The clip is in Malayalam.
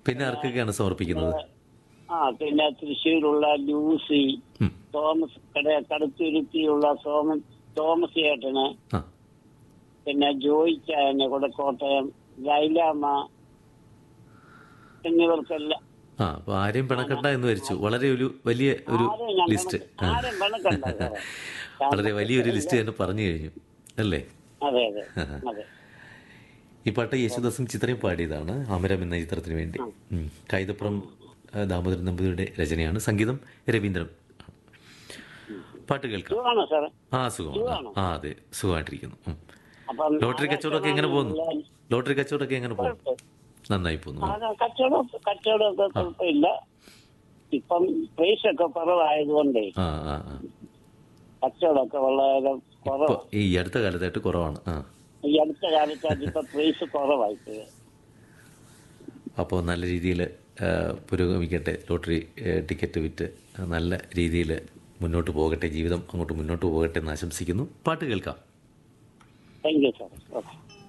പിന്നെ ആർക്കൊക്കെയാണ് സമർപ്പിക്കുന്നത് ആ പിന്നെ തൃശ്ശൂരുള്ള ലൂസി ഉം. തോമസ് കട കടുത്തുരുത്തിയുള്ള സോമൻ തോമസ് ചേട്ടന് ആ പിന്നെ ജോയിച്ചായന് കൂടെ കോട്ടയം ലൈലാമ്മ എന്നിവർക്കെല്ലാം ആ അപ്പൊ ആരെയും പിണക്കണ്ട എന്ന് വരിച്ചു വളരെ ഒരു വലിയ ഒരു ആരെയും ഞാൻ ലിസ്റ്റ് പിണക്ക- ആരെയും പിണക്കണ്ട സാറേ. വളരെ വലിയൊരു ലിസ്റ്റ് തന്നെ പറഞ്ഞു കഴിഞ്ഞു അല്ലേ അതെ അതെ അതെ ഈ പാട്ട് യേശുദാസും ചിത്രയും പാടിയതാണ് അമരം എന്ന ചിത്രത്തിന് വേണ്ടി ഉം. കൈതപ്പുറം ആ, ദാമോദരൻ നമ്പൂതിരിയുടെ രചനയാണ് സംഗീതം രവീന്ദ്രൻ പാട്ട് കേൾക്കാം സുഖമാണോ സാറേ ആ സുഖമാണ് ആ അതെ സുഖമായിട്ടിരിക്കുന്നു ഉം. അപ്പം ലോട്ടറി കച്ചവടമൊക്കെ എങ്ങനെ പോകുന്നു ലോട്ടറി കച്ചവടമൊക്കെ എങ്ങനെ പോകുന്നു നന്നായി പോകുന്നു ആ, കച്ചവടം കച്ചവടമൊക്കെ കുഴപ്പമില്ല ഇപ്പം പ്രൈസ് ഒക്കെ കുറവായതുകൊണ്ടേ ആ ആ ആ കച്ചവടമൊക്കെ വളരെ ഇപ്പൊ കുറവ് ഈ അടുത്ത കാലത്തായിട്ട് കുറവാണ് ആ ഈ അടുത്ത കാലത്തായിട്ട് ഇപ്പൊ പ്രൈസ് കുറവായിട്ട് അപ്പോൾ നല്ല രീതിയിൽ പുരോഗമിക്കട്ടെ ലോട്ടറി ആ, ടിക്കറ്റ് വിറ്റ് ആ, നല്ല രീതിയിൽ മുന്നോട്ട് പോകട്ടെ ജീവിതം അങ്ങോട്ട് മുന്നോട്ട് പോകട്ടെ എന്ന് ആശംസിക്കുന്നു പാട്ട് കേൾക്കാം താങ്ക് യു സാർ ഓക്കെ